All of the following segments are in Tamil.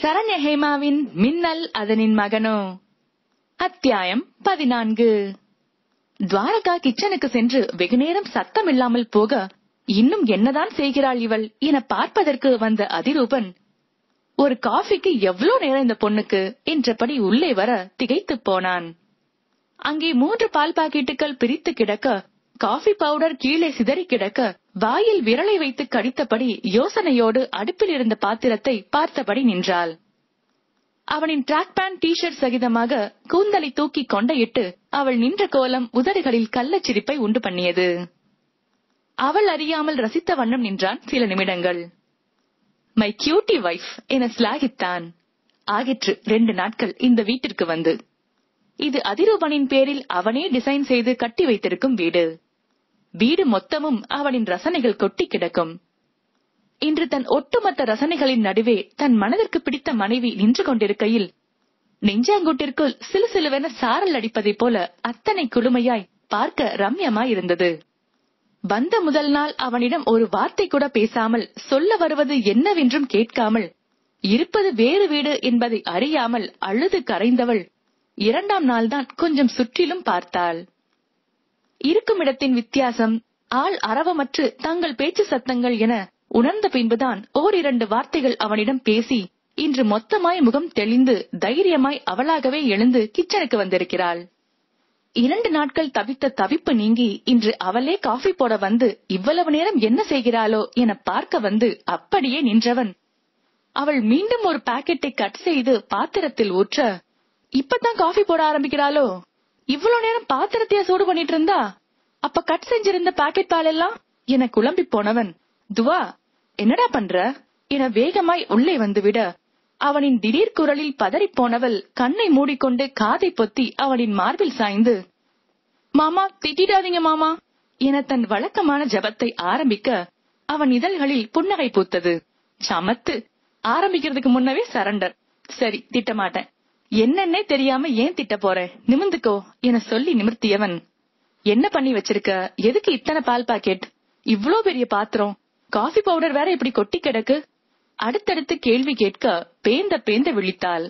சரண்ய ஹேமாவின் மின்னல் அதனின் மகனோ அத்தியாயம் பதினான்கு துவாரகா கிச்சனுக்கு சென்று வெகுநேரம் சத்தம் இல்லாமல் போக இன்னும் என்னதான் செய்கிறாள் இவள் என பார்ப்பதற்கு வந்த அதிரூபன் ஒரு காஃபிக்கு எவ்வளவு நேரம் இந்த பொண்ணுக்கு என்றபடி உள்ளே வர திகைத்துப் போனான் அங்கே மூன்று பால் பாக்கெட்டுகள் பிரித்து கிடக்க காஃபி பவுடர் கீழே சிதறி கிடக்க வாயில் விரலை வைத்து கடித்தபடி யோசனையோடு அடுப்பில் இருந்த பாத்திரத்தை பார்த்தபடி நின்றாள் அவனின் ட்ராக் பேண்ட் டி ஷர்ட் சகிதமாக கூந்தலை தூக்கி கொண்டையிட்டு அவள் நின்ற கோலம் உதடுகளில் கள்ளச்சிரிப்பை உண்டு பண்ணியது அவள் அறியாமல் ரசித்த வண்ணம் நின்றான் சில நிமிடங்கள் மை கியூட்டி வைஃப் என சிலாகித்தான் ஆகிற்று ரெண்டு நாட்கள் இந்த வீட்டிற்கு வந்து இது அதிரூபனின் பேரில் அவனே டிசைன் செய்து கட்டி வைத்திருக்கும் வீடு வீடு மொத்தமும் அவனின் ரசனைகள் கொட்டி கிடக்கும் இன்று தன் ஒட்டுமொத்த ரசனைகளின் நடுவே தன் மனதிற்கு பிடித்த மனைவி நின்று கொண்டிருக்கையில் நெஞ்சாங்கூட்டிற்குள் சிலு சிலுவென சாரல் அடிப்பதைப் போல அத்தனை குளுமையாய் பார்க்க ரம்யமாய் இருந்தது வந்த முதல் நாள் அவனிடம் ஒரு வார்த்தை கூட பேசாமல் சொல்ல வருவது என்னவென்றும் கேட்காமல் இருப்பது வேறு வீடு என்பதை அறியாமல் அழுது கரைந்தவள் இரண்டாம் நாள்தான் கொஞ்சம் சுற்றிலும் பார்த்தாள் இருக்கும் இடத்தின் வித்தியாசம் ஆள் அரவமற்று தங்கள் பேச்சு சத்தங்கள் என உணர்ந்த பின்புதான் ஓரிரண்டு வார்த்தைகள் அவனிடம் பேசி இன்று மொத்தமாய் முகம் தெளிந்து தைரியமாய் அவளாகவே எழுந்து கிச்சனுக்கு வந்திருக்கிறாள் இரண்டு நாட்கள் தவித்த தவிப்பு நீங்கி இன்று அவளே காஃபி போட வந்து இவ்வளவு நேரம் என்ன செய்கிறாளோ என பார்க்க வந்து அப்படியே நின்றவன் அவள் மீண்டும் ஒரு பாக்கெட்டை கட் செய்து பாத்திரத்தில் ஊற்ற இப்பதான் காஃபி போட ஆரம்பிக்கிறாளோ இவ்வளவு நேரம் பாத்திரத்தைய சூடு பண்ணிட்டு இருந்தா அப்ப கட் செஞ்சிருந்த பாக்கெட் பால் எல்லாம் என குழம்பி போனவன் துவா என்னடா பண்ற என வேகமாய் உள்ளே வந்துவிட அவனின் திடீர் குரலில் பதறிப் போனவள் கண்ணை மூடிக்கொண்டு காதை பொத்தி அவனின் மார்பில் சாய்ந்து மாமா திட்டிடாதீங்க மாமா என தன் வழக்கமான ஜபத்தை ஆரம்பிக்க அவன் இதழ்களில் புன்னகை பூத்தது சமத்து ஆரம்பிக்கிறதுக்கு முன்னவே சரண்டர் சரி திட்டமாட்டேன் என்னன்னே தெரியாம ஏன் திட்ட போறேன் நிமிந்துக்கோ என சொல்லி நிமிர்த்தியவன் என்ன பண்ணி வச்சிருக்க எதுக்கு இத்தனை பால் பாக்கெட் இவ்ளோ பெரிய பாத்திரம் காஃபி பவுடர் வேற இப்படி கொட்டி கிடக்கு அடுத்தடுத்து கேள்வி கேட்க பேந்த பேந்த விழித்தாள்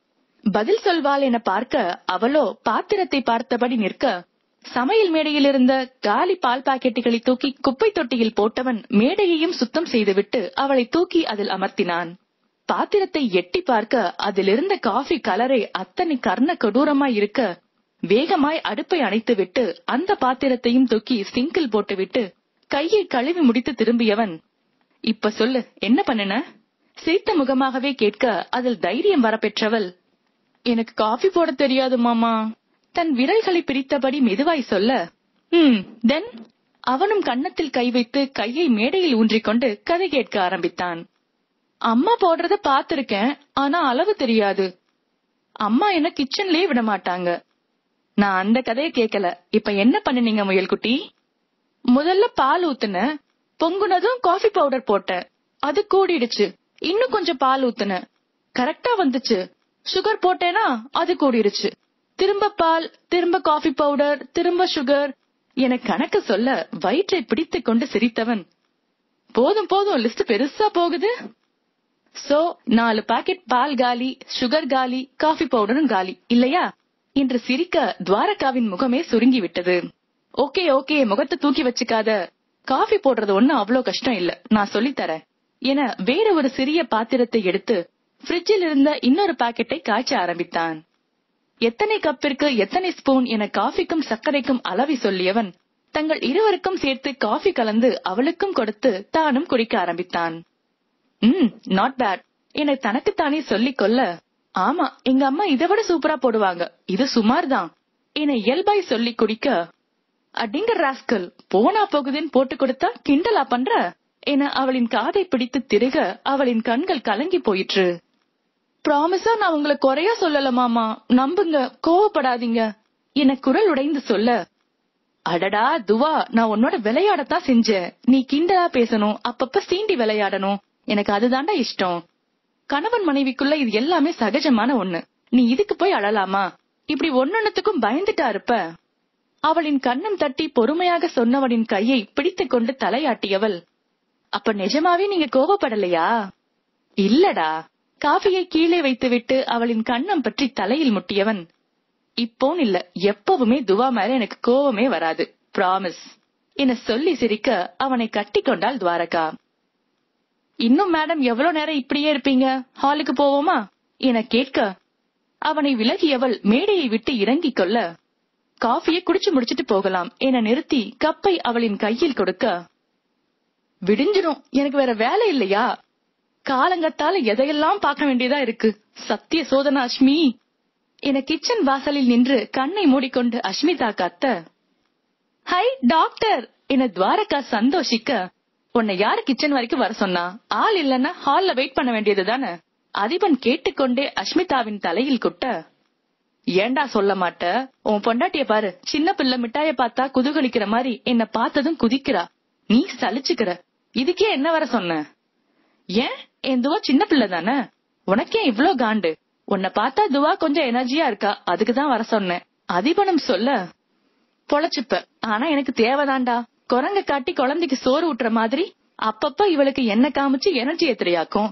பதில் சொல்வாள் என பார்க்க அவளோ பாத்திரத்தை பார்த்தபடி நிற்க சமையல் மேடையில் இருந்த காலி பால் பாக்கெட்டுகளை தூக்கி குப்பை தொட்டியில் போட்டவன் மேடையையும் சுத்தம் செய்துவிட்டு அவளை தூக்கி அதில் அமர்த்தினான் பாத்திரத்தை எட்டி பார்க்க அதிலிருந்த காஃபி கலரை அத்தனை கர்ண கொடூரமாய் இருக்க வேகமாய் அடுப்பை அணைத்துவிட்டு அந்த பாத்திரத்தையும் தூக்கி சிங்கில் போட்டுவிட்டு கையை கழுவி முடித்து திரும்பியவன் இப்ப சொல்லு என்ன பண்ணுன சிரித்த முகமாகவே கேட்க அதில் தைரியம் வரப்பெற்றவள் எனக்கு காஃபி போட தெரியாது மாமா தன் விரல்களை பிரித்தபடி மெதுவாய் சொல்ல ம் தென் அவனும் கன்னத்தில் கை வைத்து கையை மேடையில் ஊன்றிக்கொண்டு கதை கேட்க ஆரம்பித்தான் அம்மா போடுறத பாத்திருக்கேன் ஆனா அளவு தெரியாது அம்மா என்ன கிச்சன்லயே விட மாட்டாங்க நான் அந்த கதையை கேட்கல இப்ப என்ன பண்ணுனீங்க முயல்குட்டி முதல்ல பால் ஊத்துன பொங்குனதும் காஃபி பவுடர் போட்டேன் அது கூடிடுச்சு இன்னும் கொஞ்சம் பால் ஊத்துன கரெக்டா வந்துச்சு சுகர் போட்டேனா அது கூடிருச்சு திரும்ப பால் திரும்ப காஃபி பவுடர் திரும்ப சுகர் என கணக்கு சொல்ல வயிற்றை பிடித்துக் கொண்டு சிரித்தவன் போதும் போதும் லிஸ்ட் பெருசா போகுது சோ நாலு பாக்கெட் பால் காலி சுகர் காலி காஃபி பவுடரும் காலி இல்லையா என்று சிரிக்க துவாரகாவின் முகமே சுருங்கி விட்டது ஓகே ஓகே முகத்தை தூக்கி வச்சுக்காத காஃபி போடுறது ஒண்ணு அவ்வளோ கஷ்டம் இல்ல நான் சொல்லித்தரேன் என வேற ஒரு சிறிய பாத்திரத்தை எடுத்து ஃப்ரிட்ஜில் இருந்த இன்னொரு பாக்கெட்டை காய்ச்ச ஆரம்பித்தான் எத்தனை கப்பிற்கு எத்தனை ஸ்பூன் என காஃபிக்கும் சர்க்கரைக்கும் அளவி சொல்லியவன் தங்கள் இருவருக்கும் சேர்த்து காஃபி கலந்து அவளுக்கும் கொடுத்து தானும் குடிக்க ஆரம்பித்தான் ம் நாட் பேட் என தனக்குத்தானே சொல்லிக் கொள்ள ஆமா எங்க அம்மா இதை விட சூப்பரா போடுவாங்க இது சுமார் தான் என இயல்பாய் சொல்லி குடிக்க அடிங்க ராஸ்கல் போனா போகுதுன்னு போட்டு கொடுத்தா கிண்டலா பண்ற என அவளின் காதை பிடித்து திருக அவளின் கண்கள் கலங்கி போயிற்று ப்ராமிஸா நான் உங்களை குறையா சொல்லல மாமா நம்புங்க கோவப்படாதீங்க என குரல் உடைந்து சொல்ல அடடா துவா நான் உன்னோட விளையாடத்தான் செஞ்சேன் நீ கிண்டலா பேசணும் அப்பப்ப சீண்டி விளையாடணும் எனக்கு அதுதான்டா இஷ்டம் கணவன் மனைவிக்குள்ள இது எல்லாமே சகஜமான ஒண்ணு நீ இதுக்கு போய் அழலாமா இப்படி ஒன்னொன்னுத்துக்கும் பயந்துட்டா இருப்ப அவளின் கண்ணம் தட்டி பொறுமையாக சொன்னவனின் கையை பிடித்துக் கொண்டு தலையாட்டியவள் அப்ப நிஜமாவே நீங்க கோபப்படலையா இல்லடா காஃபியை கீழே வைத்துவிட்டு அவளின் கண்ணம் பற்றி தலையில் முட்டியவன் இப்போன் இல்ல எப்பவுமே துவா மேல எனக்கு கோவமே வராது ப்ராமிஸ் என சொல்லி சிரிக்க அவனை கட்டிக்கொண்டாள் துவாரகா இன்னும் மேடம் எவ்வளவு நேரம் இப்படியே இருப்பீங்க ஹாலுக்கு போவோமா என கேட்க அவனை விலகியவள் மேடையை விட்டு இறங்கிக் கொள்ள காஃபியை குடிச்சு முடிச்சிட்டு போகலாம் என நிறுத்தி கப்பை அவளின் கையில் கொடுக்க விடிஞ்சிரும் எனக்கு வேற வேலை இல்லையா காலங்கத்தால எதையெல்லாம் பார்க்க வேண்டியதா இருக்கு சத்திய சோதனா அஷ்மி என கிச்சன் வாசலில் நின்று கண்ணை மூடிக்கொண்டு அஷ்மிதா கத்த ஹை டாக்டர் என துவாரகா சந்தோஷிக்க உன்னை யாரு கிச்சன் வரைக்கும் வர சொன்னா ஆள் இல்லன்னா ஹால்ல வெயிட் பண்ண வேண்டியது தானே அதிபன் கேட்டுக்கொண்டே அஷ்மிதாவின் தலையில் குட்ட ஏண்டா சொல்ல மாட்ட உன் பொண்டாட்டிய பாரு சின்ன பிள்ளை மிட்டாய பார்த்தா குதூகலிக்கிற மாதிரி என்ன பார்த்ததும் குதிக்கிறா நீ சலிச்சுக்கிற இதுக்கே என்ன வர சொன்ன ஏன் என் துவா சின்ன பிள்ளை தானே உனக்கே இவ்ளோ காண்டு உன்னை பார்த்தா துவா கொஞ்சம் எனர்ஜியா இருக்கா அதுக்குதான் வர சொன்னேன் அதிபனம் சொல்ல பொழைச்சுப்ப ஆனா எனக்கு தேவைதான்டா குரங்க காட்டி குழந்தைக்கு சோறு ஊட்டுற மாதிரி அப்பப்ப இவளுக்கு என்ன காமிச்சு எனர்ஜி எத்திரையாக்கும்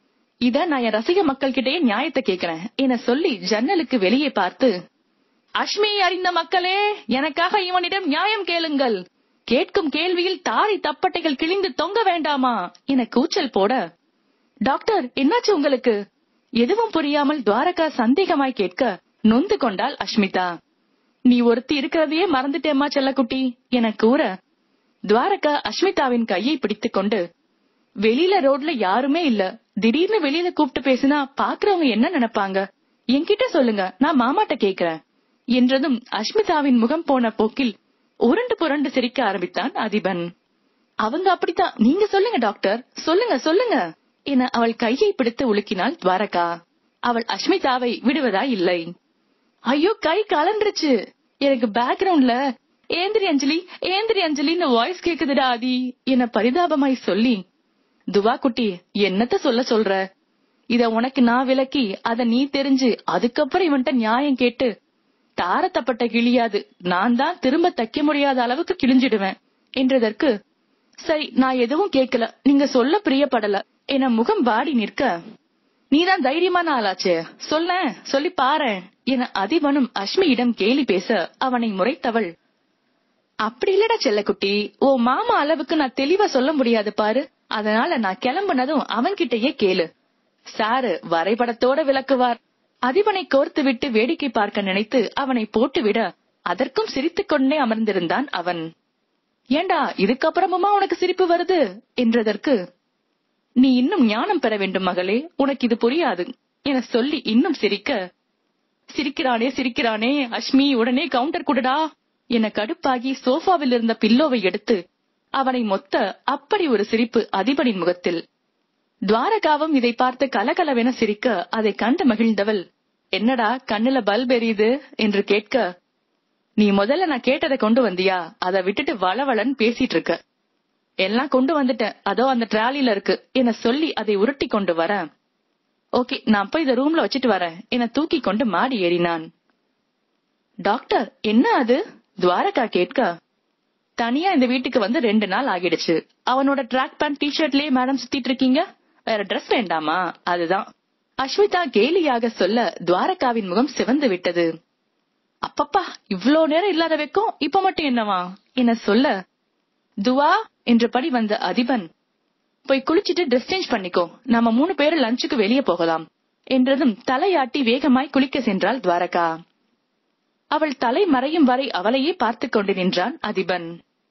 இத நான் என் ரசிக மக்கள் கிட்டயே நியாயத்தை கேக்குறேன் என சொல்லி ஜன்னலுக்கு வெளியே பார்த்து அஷ்மி அறிந்த மக்களே எனக்காக இவனிடம் நியாயம் கேளுங்கள் கேட்கும் கேள்வியில் தாரை தப்பட்டைகள் கிழிந்து தொங்க வேண்டாமா என கூச்சல் போட டாக்டர் என்னாச்சு உங்களுக்கு எதுவும் புரியாமல் துவாரகா சந்தேகமாய் கேட்க நொந்து கொண்டாள் அஷ்மிதா நீ ஒருத்தி இருக்கிறதையே மறந்துட்டேம்மா செல்லக்குட்டி என கூற துவாரகா அஷ்மிதாவின் கையை பிடித்துக் கொண்டு வெளியில ரோட்ல யாருமே இல்ல திடீர்னு வெளியில கூப்பிட்டு பேசினா பாக்குறவங்க என்ன நினைப்பாங்க என்கிட்ட சொல்லுங்க நான் மாமாட்ட கேக்குறேன் என்றதும் அஷ்மிதாவின் முகம் போன போக்கில் உருண்டு புரண்டு சிரிக்க ஆரம்பித்தான் அதிபன் அவங்க அப்படித்தான் நீங்க சொல்லுங்க டாக்டர் சொல்லுங்க சொல்லுங்க என அவள் கையை பிடித்து உலுக்கினாள் துவாரகா அவள் அஷ்மிதாவை விடுவதா இல்லை ஐயோ கை கலண்டுருச்சு எனக்கு பேக்ரவுண்ட்ல ஏந்திரி அஞ்சலி ஏந்திரி அஞ்சலின்னு வாய்ஸ் கேக்குதுடா ஆதி என பரிதாபமாய் சொல்லி துவா குட்டி என்னத்த சொல்ல சொல்ற இத உனக்கு நான் விளக்கி அத நீ தெரிஞ்சு அதுக்கப்புறம் இவன்ட்ட நியாயம் கேட்டு தாரத்தப்பட்ட கிழியாது நான் தான் திரும்ப தைக்க முடியாத அளவுக்கு கிழிஞ்சிடுவேன் என்றதற்கு சரி நான் எதுவும் கேட்கல நீங்க சொல்ல பிரியப்படல என முகம் வாடி நிற்க நீதான் தைரியமான ஆளாச்சே சொல்ல சொல்லி பாரேன் என அதிபனும் அஷ்மியிடம் கேலி பேச அவனை முறைத்தவள் அப்படி இல்லடா செல்லக்குட்டி ஓ மாமா அளவுக்கு நான் தெளிவா சொல்ல முடியாது பாரு அதனால நான் கிளம்புனதும் அவன்கிட்டயே கேளு சாரு வரைபடத்தோட விளக்குவார் அதிபனை கோர்த்து விட்டு வேடிக்கை பார்க்க நினைத்து அவனை போட்டுவிட அதற்கும் சிரித்துக் கொண்டே அமர்ந்திருந்தான் அவன் ஏண்டா இதுக்கப்புறமுமா உனக்கு சிரிப்பு வருது என்றதற்கு நீ இன்னும் ஞானம் பெற வேண்டும் மகளே உனக்கு இது புரியாது என சொல்லி இன்னும் சிரிக்க சிரிக்கிறானே சிரிக்கிறானே அஷ்மி உடனே கவுண்டர் குடுடா என கடுப்பாகி சோஃபாவில் இருந்த பில்லோவை எடுத்து அவனை மொத்த அப்படி ஒரு சிரிப்பு அதிபனின் முகத்தில் துவாரகாவும் இதை பார்த்து கலகலவென சிரிக்க அதை கண்டு மகிழ்ந்தவள் என்னடா கண்ணுல பல்ப் எரியுது என்று கேட்க நீ முதல்ல நான் கேட்டதை கொண்டு வந்தியா அதை விட்டுட்டு வளவளன்னு பேசிட்டு இருக்க எல்லாம் கொண்டு வந்துட்டேன் அதோ அந்த டிராலில இருக்கு என சொல்லி அதை உருட்டி கொண்டு வர ஓகே நான் போய் இத ரூம்ல வச்சிட்டு வரேன் என தூக்கி கொண்டு மாடி ஏறினான் டாக்டர் என்ன அது துவாரகா கேட்க தனியா இந்த வீட்டுக்கு வந்து ரெண்டு நாள் ஆகிடுச்சு அவனோட ட்ராக் பேண்ட் டிஷர்ட்லயே மேடம் சுத்திட்டு இருக்கீங்க வேற ட்ரெஸ் வேண்டாமா அதுதான் அஸ்மிதா கேலியாக சொல்ல துவாரகாவின் முகம் சிவந்து விட்டது அப்பப்பா இவ்ளோ நேரம் இல்லாத வைக்கும் இப்ப மட்டும் என்னவா என சொல்ல துவா என்றபடி வந்த அதிபன் போய் குளிச்சிட்டு ட்ரெஸ் சேஞ்ச் பண்ணிக்கோ நாம மூணு பேரும் லஞ்சுக்கு வெளியே போகலாம் என்றதும் தலையாட்டி வேகமாய் குளிக்க சென்றாள் துவாரகா அவள் தலை மறையும் வரை அவளையே பார்த்துக் கொண்டு நின்றான் அதிபன்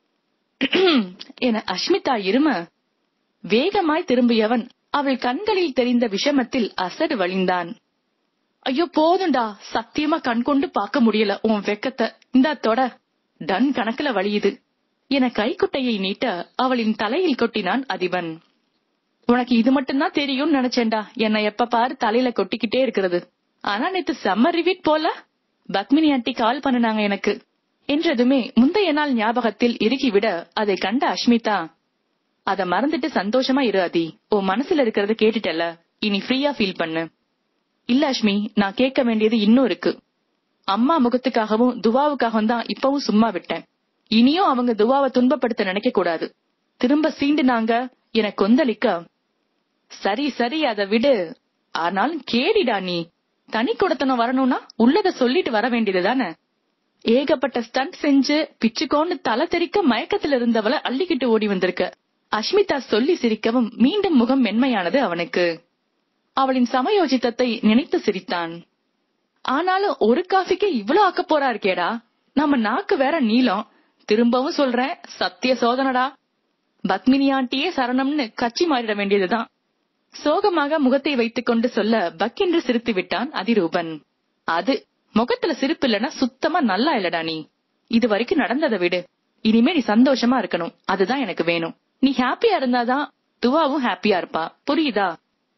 என அஷ்மிதா இரும வேகமாய் திரும்பியவன் அவள் கண்களில் தெரிந்த விஷமத்தில் அசடு வழிந்தான் ஐயோ போதும்டா சத்தியமா கண் கொண்டு பார்க்க முடியல உன் வெக்கத்தை இந்தா தொட டன் கணக்குல வழியுது என கைக்குட்டையை நீட்ட அவளின் தலையில் கொட்டினான் அதிபன் உனக்கு இது மட்டும்தான் தெரியும்னு நினைச்சேன்டா என்னை எப்ப பாரு தலையில கொட்டிக்கிட்டே இருக்கிறது ஆனா நேத்து சம்மர் ரிவீட் போல பத்மினி ஆண்டி கால் பண்ணுனாங்க எனக்கு என்றதுமே முந்தைய நாள் ஞாபகத்தில் இறுகிவிட அதை கண்ட அஷ்மிதா அத மறந்துட்டு சந்தோஷமா இரு அதி உன் மனசுல இருக்கிறத கேட்டுட்டல இனி ஃப்ரீயா ஃபீல் பண்ணு இல்ல அஷ்மி நான் கேட்க வேண்டியது இன்னும் இருக்கு அம்மா முகத்துக்காகவும் துவாவுக்காகவும் தான் இப்பவும் சும்மா விட்டேன் இனியும் அவங்க துவாவை துன்பப்படுத்த நினைக்க கூடாது திரும்ப சீண்டுனாங்க என கொந்தளிக்க சரி சரி அத விடு ஆனாலும் கேடிடா நீ தனி கொடுத்தனம் வரணும்னா உள்ளத சொல்லிட்டு வர வேண்டியதுதானே ஏகப்பட்ட ஸ்டண்ட் செஞ்சு பிச்சுக்கோன்னு தலை தெறிக்க மயக்கத்துல இருந்தவளை அள்ளிக்கிட்டு ஓடி வந்திருக்க அஷ்மிதா சொல்லி சிரிக்கவும் மீண்டும் முகம் மென்மையானது அவனுக்கு அவளின் சமயோஜித்தத்தை நினைத்து சிரித்தான் ஆனாலும் ஒரு காஃபிக்கு இவ்ளோ ஆக்க போறா இருக்கேடா நம்ம நாக்கு வேற நீளம் திரும்பவும் சொல்றேன் சத்திய சோதனடா பத்மினி ஆண்டியே சரணம்னு கட்சி மாறிட வேண்டியதுதான் சோகமாக முகத்தை வைத்துக் கொண்டு சொல்ல பக்கென்று சிரித்து விட்டான் அதிரூபன் அது முகத்துல சிரிப்பு இல்லனா சுத்தமா நல்லா இல்லடா நீ இது வரைக்கும் நடந்ததை விடு இனிமே நீ சந்தோஷமா இருக்கணும் அதுதான் எனக்கு வேணும் நீ ஹாப்பியா இருந்தாதான் துவாவும் ஹாப்பியா இருப்பா புரியுதா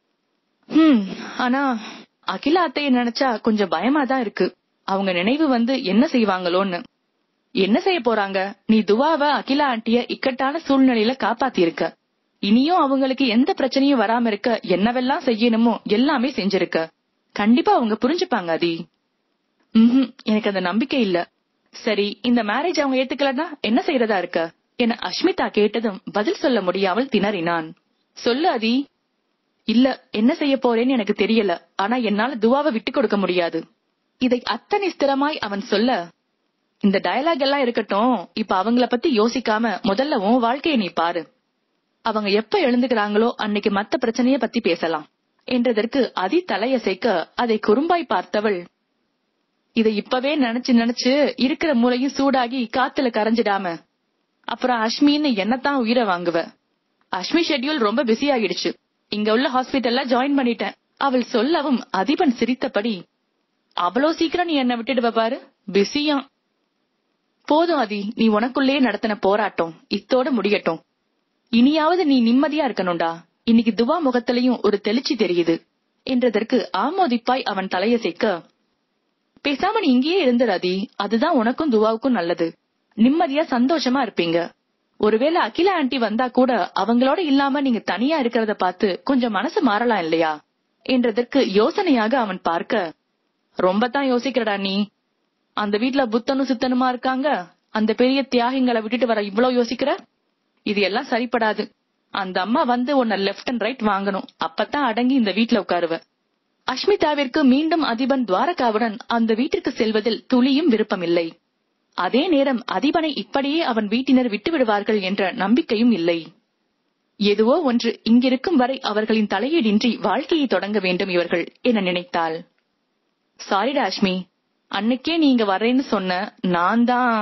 ஹம் ஆனா அகிலா அத்தைய நினைச்சா கொஞ்சம் பயமா தான் இருக்கு அவங்க நினைவு வந்து என்ன செய்வாங்களோன்னு என்ன செய்ய போறாங்க நீ துவாவ அகிலா ஆண்டிய இக்கட்டான சூழ்நிலையில காப்பாத்தி இருக்க இனியும் அவங்களுக்கு எந்த பிரச்சனையும் வராம இருக்க என்னவெல்லாம் செய்யணுமோ எல்லாமே செஞ்சிருக்க கண்டிப்பா அவங்க புரிஞ்சுப்பாங்க அதி ம்ஹும் எனக்கு அந்த நம்பிக்கை இல்ல சரி இந்த மேரேஜ் அவங்க ஏத்துக்கலன்னா என்ன செய்யறதா இருக்க என அஷ்மிதா கேட்டதும் பதில் சொல்ல முடியாமல் திணறினான் சொல்லு அதி இல்ல என்ன செய்ய போறேன்னு எனக்கு தெரியல ஆனா என்னால துவாவை விட்டு கொடுக்க முடியாது இதை அத்தனை ஸ்திரமாய் அவன் சொல்ல இந்த டயலாக் எல்லாம் இருக்கட்டும் இப்ப அவங்கள பத்தி யோசிக்காம முதல்ல உன் வாழ்க்கைய நீ பாரு அவங்க எப்ப எழுந்துக்கிறாங்களோ அன்னைக்கு மத்த பிரச்சனைய பத்தி பேசலாம் என்றதற்கு அதி தலையசைக்க அதை குறும்பாய் பார்த்தவள் இதை இப்பவே நினைச்சு நினைச்சு இருக்கிற மூளையும் சூடாகி காத்துல கரைஞ்சிடாம அப்புறம் அஷ்மின்னு என்னத்தான் உயிரை வாங்குவ அஷ்மி ஷெட்யூல் ரொம்ப பிஸி ஆகிடுச்சு இங்க உள்ள ஹாஸ்பிட்டல்ல ஜாயின் பண்ணிட்டேன் அவள் சொல்லவும் அதிபன் சிரித்தபடி அவ்வளோ சீக்கிரம் நீ என்ன விட்டுடுவ பாரு பிஸியா போதும் அதி நீ உனக்குள்ளே நடத்தின போராட்டம் இத்தோட முடியட்டும் இனியாவது நீ நிம்மதியா இருக்கணும்டா இன்னைக்கு துவா முகத்திலையும் ஒரு தெளிச்சி தெரியுது என்றதற்கு ஆமோதிப்பாய் அவன் தலையசைக்க பேசாம நீ இங்கேயே இருந்துடாதி அதுதான் உனக்கும் துவாவுக்கும் நல்லது நிம்மதியா சந்தோஷமா இருப்பீங்க ஒருவேளை அகிலா ஆண்டி வந்தா கூட அவங்களோட இல்லாம நீங்க தனியா இருக்கிறத பார்த்து கொஞ்சம் மனசு மாறலாம் இல்லையா என்றதற்கு யோசனையாக அவன் பார்க்க ரொம்ப தான் யோசிக்கிறடா நீ அந்த வீட்ல புத்தனும் சித்தனுமா இருக்காங்க அந்த பெரிய தியாகிங்களை விட்டுட்டு வர இவ்வளவு யோசிக்கிற இது எல்லாம் சரிப்படாது அந்த அம்மா வந்து உன்னை லெப்ட் அண்ட் ரைட் வாங்கணும் அப்பதான் அடங்கி இந்த வீட்ல உட்காருவ அஷ்மிதாவிற்கு மீண்டும் அதிபன் துவாரகாவுடன் அந்த வீட்டிற்கு செல்வதில் துளியும் விருப்பமில்லை அதே நேரம் அதிபனை இப்படியே அவன் வீட்டினர் விட்டு விடுவார்கள் என்ற நம்பிக்கையும் இல்லை எதுவோ ஒன்று இங்கிருக்கும் வரை அவர்களின் தலையீடின்றி வாழ்க்கையை தொடங்க வேண்டும் இவர்கள் என நினைத்தாள் சாரிடா அஷ்மி அன்னைக்கே நீங்க வரேன்னு சொன்ன நான் தான்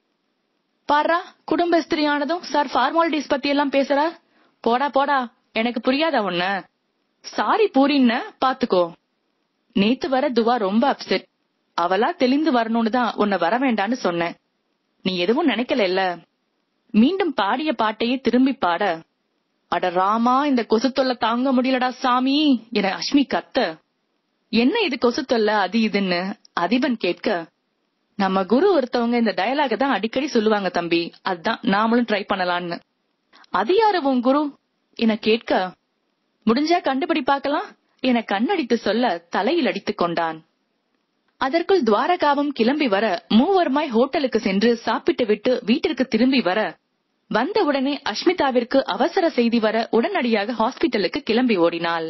பாரா குடும்ப ஸ்திரியானதும் சார் ஃபார்மாலிட்டிஸ் பத்தி எல்லாம் பேசுறா போடா போடா எனக்கு புரியாதா உன்ன சாரி பூரின்ன பாத்துக்கோ நேத்து வர துவா ரொம்ப அப்செட் அவளா தெளிந்து வரணும்னு தான் உன்னை வர வேண்டான்னு சொன்னேன் நீ எதுவும் நினைக்கல மீண்டும் பாடிய பாட்டையே திரும்பி பாட அட ராமா இந்த கொசு தொல்லை தாங்க முடியலடா சாமி என அஷ்மி கத்த என்ன இது கொசு தொல்லை அது இதுன்னு அதிபன் கேட்க நம்ம குரு ஒருத்தவங்க இந்த டயலாக தான் அடிக்கடி சொல்லுவாங்க தம்பி அதான் நாமளும் ட்ரை பண்ணலான்னு அது யாரு உன் குரு என கேட்க முடிஞ்சா கண்டுபிடி பார்க்கலாம் என கண்ணடித்து சொல்ல தலையில் அடித்துக் கொண்டான் அதற்குள் துவாரகாவும் கிளம்பி வர மூவருமாய் ஹோட்டலுக்கு சென்று சாப்பிட்டு விட்டு வீட்டிற்கு திரும்பி வர வந்தவுடனே அஷ்மிதாவிற்கு அவசர செய்தி வர உடனடியாக ஹாஸ்பிட்டலுக்கு கிளம்பி ஓடினாள்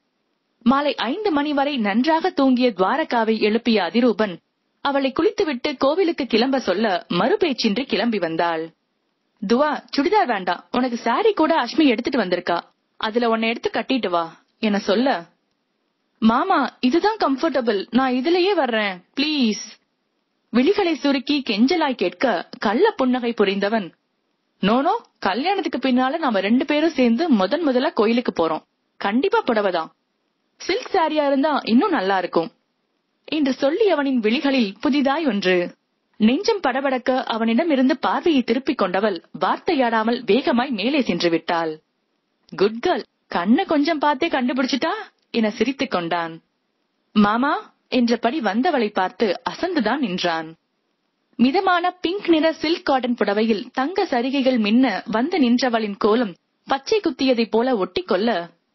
மாலை ஐந்து மணி வரை நன்றாக தூங்கிய துவாரகாவை எழுப்பிய அதிரூபன் அவளை குளித்துவிட்டு கோவிலுக்கு கிளம்ப சொல்ல மறுபேச்சின்றி கிளம்பி வந்தாள் துவா சுடிதார் வேண்டாம் உனக்கு சாரி கூட அஷ்மி எடுத்துட்டு வந்திருக்கா அதுல உன்னை எடுத்து கட்டிட்டு வா என சொல்ல மாமா இதுதான் கம்ஃபர்டபிள் நான் இதுலயே வர்றேன் ப்ளீஸ் விழிகளை சுருக்கி கெஞ்சலாய் கேட்க கள்ள புன்னகை புரிந்தவன் நோனோ கல்யாணத்துக்கு பின்னால நாம ரெண்டு பேரும் சேர்ந்து முதன் முதலா கோயிலுக்கு போறோம் கண்டிப்பா புடவைதான் சில்க் சாரியா இருந்தா இன்னும் நல்லா இருக்கும் என்று சொல்லி அவனின் விழிகளில் புதிதாய் ஒன்று நெஞ்சம் படபடக்க அவனிடம் இருந்து பார்வையை திருப்பிக் கொண்டவள் வார்த்தையாடாமல் வேகமாய் மேலே சென்று விட்டாள் குட் கேர்ள் கண்ண கொஞ்சம் பார்த்தே கண்டுபிடிச்சிட்டா என சிரித்துக் கொண்டான் மாமா என்றபடி வந்தவளை பார்த்து அசந்துதான் நின்றான் மிதமான பிங்க் நிற சில்க் காட்டன் புடவையில் தங்க சரிகைகள் மின்ன வந்து நின்றவளின் கோலம் பச்சை குத்தியதைப் போல ஒட்டிக்கொள்ள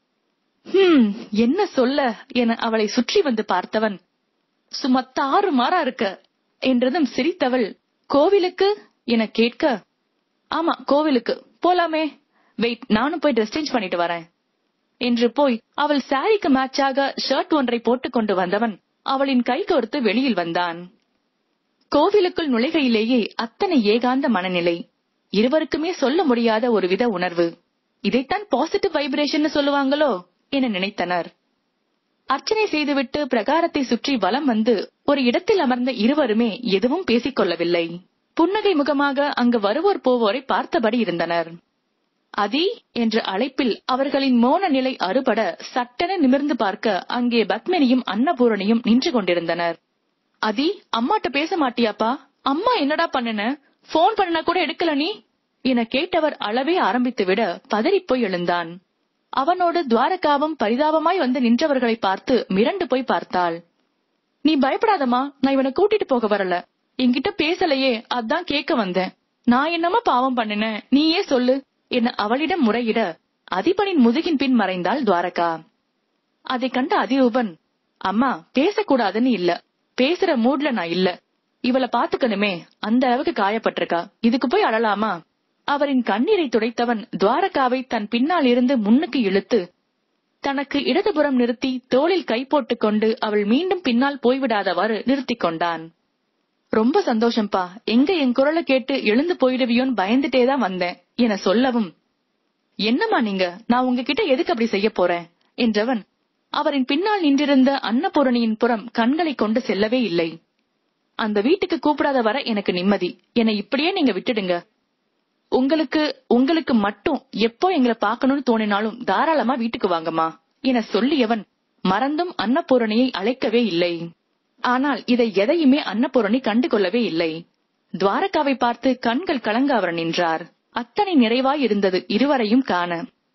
ஹம் என்ன சொல்ல என அவளை சுற்றி வந்து பார்த்தவன் சும்மா தாறு மாறா இருக்க என்றதும் சிரித்தவள் கோவிலுக்கு என கேட்க ஆமா கோவிலுக்கு போலாமே வெயிட் நானும் போய் ட்ரெஸ் சேஞ்ச் பண்ணிட்டு வரேன் என்று போய் அவள் சாரிக்கு மேட்சாக ஷர்ட் ஒன்றை போட்டுக் கொண்டு வந்தவன் அவளின் கை கோர்த்து வெளியில் வந்தான் கோவிலுக்குள் நுழைகையிலேயே அத்தனை ஏகாந்த மனநிலை இருவருக்குமே சொல்ல முடியாத ஒரு வித உணர்வு இதைத்தான் பாசிட்டிவ் வைப்ரேஷன் சொல்லுவாங்களோ என நினைத்தனர் அர்ச்சனை செய்துவிட்டு பிரகாரத்தை சுற்றி வலம் வந்து ஒரு இடத்தில் அமர்ந்த இருவருமே எதுவும் பேசிக் கொள்ளவில்லை புன்னகை முகமாக அங்கு வருவோர் போவோரை பார்த்தபடி இருந்தனர் அதி என்ற அழைப்பில் அவர்களின் மோன நிலை அறுபட சட்டென நிமிர்ந்து பார்க்க அங்கே பத்மினியும் அன்னபூரணியும் நின்று கொண்டிருந்தனர் அதி அம்மாட்ட பேச மாட்டியாப்பா அம்மா என்னடா பண்ணுன போன் பண்ணா கூட எடுக்கல நீ என கேட்டவர் அளவே ஆரம்பித்து விட பதறிப்போய் எழுந்தான் அவனோடு துவாரகாவும் பரிதாபமாய் வந்து நின்றவர்களை பார்த்து மிரண்டு போய் பார்த்தாள் நீ பயப்படாதம்மா நான் இவனை கூட்டிட்டு போக வரல என்கிட்ட பேசலையே அதான் கேட்க வந்தேன் நான் என்னமா பாவம் பண்ணினேன் நீயே சொல்லு என அவளிடம் முறையிட அதிபனின் முதுகின் பின் மறைந்தாள் துவாரகா அதை கண்ட அதிரூபன் அம்மா பேசக்கூடாதுன்னு இல்ல பேசுற மூட்ல நான் இல்ல இவளை பாத்துக்கணுமே அந்த அளவுக்கு காயப்பட்டிருக்கா இதுக்கு போய் அழலாமா அவரின் கண்ணீரை துடைத்தவன் துவாரகாவை தன் பின்னால் இருந்து முன்னுக்கு இழுத்து தனக்கு இடதுபுறம் நிறுத்தி தோளில் கை போட்டுக் கொண்டு அவள் மீண்டும் பின்னால் போய்விடாதவாறு நிறுத்திக் கொண்டான் ரொம்ப சந்தோஷம்பா எங்க என் குரலை கேட்டு எழுந்து போயிடுவியோன்னு பயந்துட்டேதான் வந்தேன் என சொல்லவும் என்னம்மா நீங்க நான் உங்ககிட்ட எதுக்கு அப்படி செய்ய போறேன் என்றவன் அவரின் பின்னால் நின்றிருந்த அன்னபூரணியின் புறம் கண்களை கொண்டு செல்லவே இல்லை அந்த வீட்டுக்கு கூப்பிடாத வர எனக்கு நிம்மதி என்னை இப்படியே நீங்க விட்டுடுங்க உங்களுக்கு உங்களுக்கு மட்டும் எப்போ எங்களை பார்க்கணும்னு தோணினாலும் தாராளமா வீட்டுக்கு வாங்கம்மா என சொல்லியவன் மறந்தும் அன்னபூரணியை அழைக்கவே இல்லை ஆனால் இதை எதையுமே அன்னபூரணி கண்டு கொள்ளவே இல்லை துவாரகாவை பார்த்து கண்கள் கலங்க அவர் நின்றார் அத்தனை நிறைவாய் இருந்தது இருவரையும் காண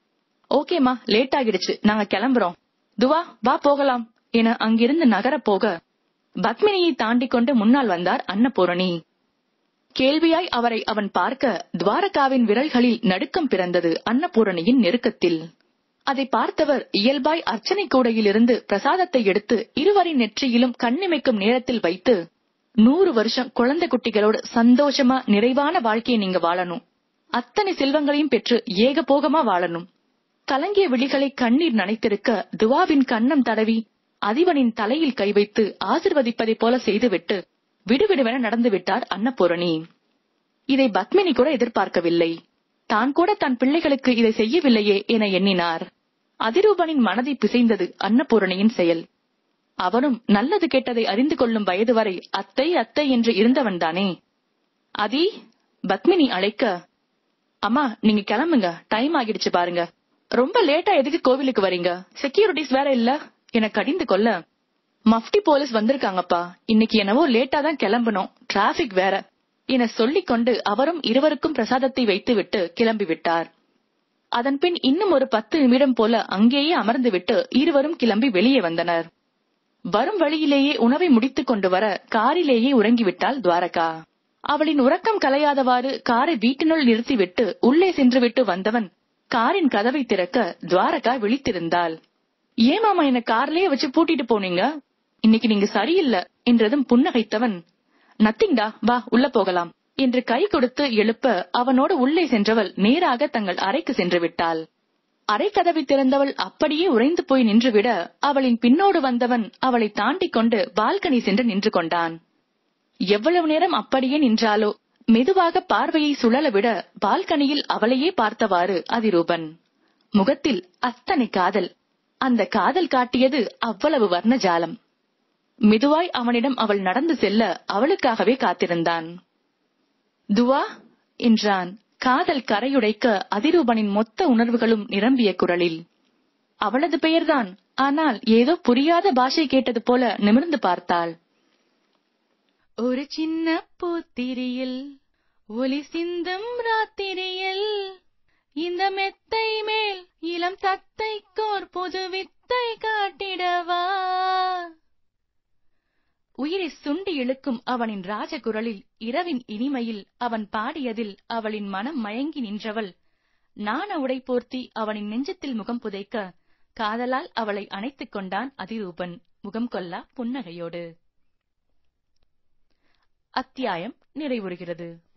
ஓகேமா லேட் ஆகிடுச்சு நாங்க கிளம்புறோம் துவா வா போகலாம் என அங்கிருந்து நகர போக பத்மினியை தாண்டி கொண்டு முன்னால் வந்தார் அன்னபூரணி கேள்வியாய் அவரை அவன் பார்க்க துவாரகாவின் விரல்களில் நடுக்கம் பிறந்தது அன்னபூரணியின் நெருக்கத்தில் அதை பார்த்தவர் இயல்பாய் அர்ச்சனை கூடையிலிருந்து பிரசாதத்தை எடுத்து இருவரின் நெற்றியிலும் கண்ணிமைக்கும் நேரத்தில் வைத்து நூறு வருஷம் குழந்தை குட்டிகளோடு சந்தோஷமா நிறைவான வாழ்க்கையை நீங்க வாழணும் அத்தனை செல்வங்களையும் பெற்று ஏகபோகமா வாழணும் கலங்கிய விழிகளை கண்ணீர் நனைத்திருக்க துவாவின் கன்னம் தடவி அதிபனின் தலையில் கை வைத்து ஆசிர்வதிப்பதைப் போல செய்துவிட்டு விடுவிடுவென நடந்து விட்டார் அன்னபூரணி இதை பத்மினி கூட எதிர்பார்க்கவில்லை தான் கூட தன் பிள்ளைகளுக்கு இதை செய்யவில்லையே என எண்ணினார் அதிரூபனின் மனதை பிசைந்தது அன்னபூரணியின் செயல் அவனும் நல்லது கெட்டதை அறிந்து கொள்ளும் வயது வரை அத்தை அத்தை என்று இருந்தவன்தானே அதி பத்மினி அழைக்க அம்மா நீங்க கிளம்புங்க டைம் ஆகிடுச்சு பாருங்க ரொம்ப லேட்டா எதுக்கு கோவிலுக்கு வரீங்க செக்யூரிட்டிஸ் வேற இல்ல என கடிந்து கொள்ள மஃப்டி போலீஸ் வந்திருக்காங்கப்பா இன்னைக்கு என்னவோ லேட்டா தான் கிளம்பணும் டிராபிக் வேற என சொல்லிக் கொண்டு அவரும் இருவருக்கும் பிரசாதத்தை வைத்துவிட்டு கிளம்பி விட்டார் அதன்பின் இன்னும் ஒரு பத்து நிமிடம் போல அங்கேயே அமர்ந்துவிட்டு இருவரும் கிளம்பி வெளியே வந்தனர் வரும் வழியிலேயே உணவை முடித்துக் கொண்டு வர காரிலேயே உறங்கிவிட்டாள் துவாரகா அவளின் உறக்கம் கலையாதவாறு காரை வீட்டினுள் நிறுத்திவிட்டு உள்ளே சென்றுவிட்டு வந்தவன் காரின் கதவை திறக்க துவாரகா விழித்திருந்தாள் ஏன் மாமா என்ன கார்லயே வச்சு பூட்டிட்டு போனீங்க இன்னைக்கு நீங்க சரியில்லை என்றதும் புன்னகைத்தவன் நத்திங்டா வா உள்ள போகலாம் என்று கை கொடுத்து எழுப்ப அவனோடு உள்ளே சென்றவள் நேராக தங்கள் அறைக்கு சென்று விட்டாள் அறை கதவை திறந்தவள் அப்படியே உறைந்து போய் நின்றுவிட அவளின் பின்னோடு வந்தவன் அவளை தாண்டிக் கொண்டு பால்கனி சென்று நின்று கொண்டான் எவ்வளவு நேரம் அப்படியே நின்றாலோ மெதுவாக பார்வையை சுழல விட பால்கனியில் அவளையே பார்த்தவாறு அதிரூபன் முகத்தில் அத்தனை காதல் அந்த காதல் காட்டியது அவ்வளவு வர்ணஜாலம் மெதுவாய் அவனிடம் அவள் நடந்து செல்ல அவளுக்காகவே காத்திருந்தான் துவா என்றான் காதல் கரையுடைக்க அதிரூபனின் மொத்த உணர்வுகளும் நிரம்பிய குரலில் அவளது பெயர்தான் ஆனால் ஏதோ புரியாத பாஷை கேட்டது போல நிமிர்ந்து பார்த்தாள் ஒரு சின்ன பூத்திரியில் ஒலி சிந்தும் ராத்திரியில் இந்த மெத்தை மேல் இளம் தத்தைக்கோர் புது வித்தை காட்டிடவா உயிரை சுண்டி இழுக்கும் அவனின் ராஜகுரலில் இரவின் இனிமையில் அவன் பாடியதில் அவளின் மனம் மயங்கி நின்றவள் நாண உடை போர்த்தி அவனின் நெஞ்சத்தில் முகம் புதைக்க காதலால் அவளை அணைத்துக் கொண்டான் அதிரூபன் முகம் கொல்லா புன்னகையோடு அத்தியாயம் நிறைவுறுகிறது